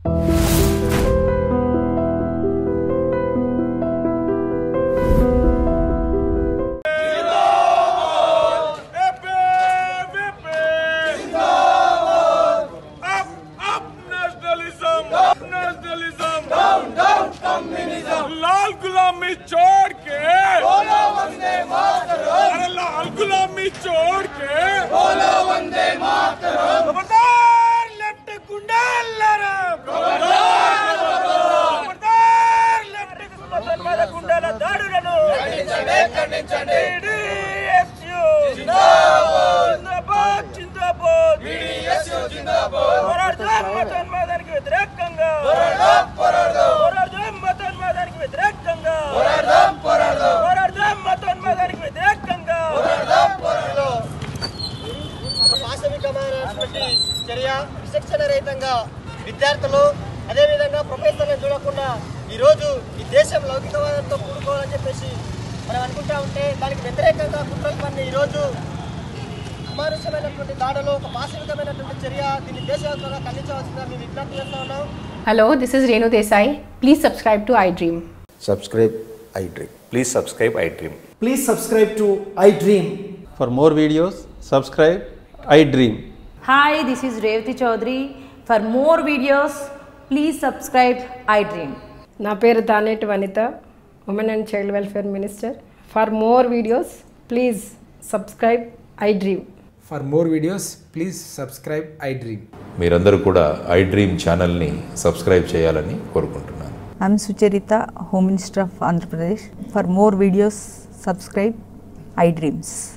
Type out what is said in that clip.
Up, up nationalism! Up nationalism! Down, down communism! लाल गुलामी छोड़ के बोलो वंदे मातरम अरे लाल गुलामी छोड़ के बोलो वंदे मातरम खबरदार लेफ्ट गुंडालारा खबरदार खबरदार लेफ्ट గుండాల గుండాల దాడులను ఖండించండి ఖండించండి BDSU జిందాబాద్ జిందాబాద్ జిందాబాద్ BDSU జిందాబాద్ పోరాడదాం మతోన్మాదానికి వ్యతిరేకంగా పోరాడదాం పోరాడదాం పోరాడదాం మతోన్మాదానికి వ్యతిరేకంగా పోరాడదాం పోరాడదాం పోరాడదాం మతోన్మాదానికి వ్యతిరేకంగా పోరాడదాం పోరాడదాం పాశవికమైనటువంటి చర్య విచక్షణ రహితంగా విద్యార్థులు అదేవిధంగా ప్రొఫెసర్లను చూడకుండా ఈరోజు ఈ దేశం లౌకికవాదంతో కూడుకోవాలని చెప్పేసి మనం అనుకుంటా ఉంటే దానికి వ్యతిరేకంగా కుట్రలు పని ఈరోజు అమానుషమైనటువంటి దాడులు ఒక పాశవికమైనటువంటి చర్య దీన్ని దేశవ్యాప్తంగా ఖండించవలసిందిగా మేము విజ్ఞప్తి చేస్తా ఉన్నాం Hello, this is Renu Desai. Please subscribe to iDream. subscribe iDream. Please subscribe iDream. Please subscribe to iDream. For more videos, subscribe I Dream. Hi, this is Revati Chaudhary. For more videos, please subscribe iDream. నా పేరు Taneti Vanitha women and child welfare minister for more videos please subscribe iDream For more videos, please subscribe iDream. మీరందరూ కూడా iDream ఛానల్ని subscribe చేయాలని కోరుకుంటున్నాను I'm Sucharita, Home Minister of Andhra Pradesh. For more videos, subscribe iDreams.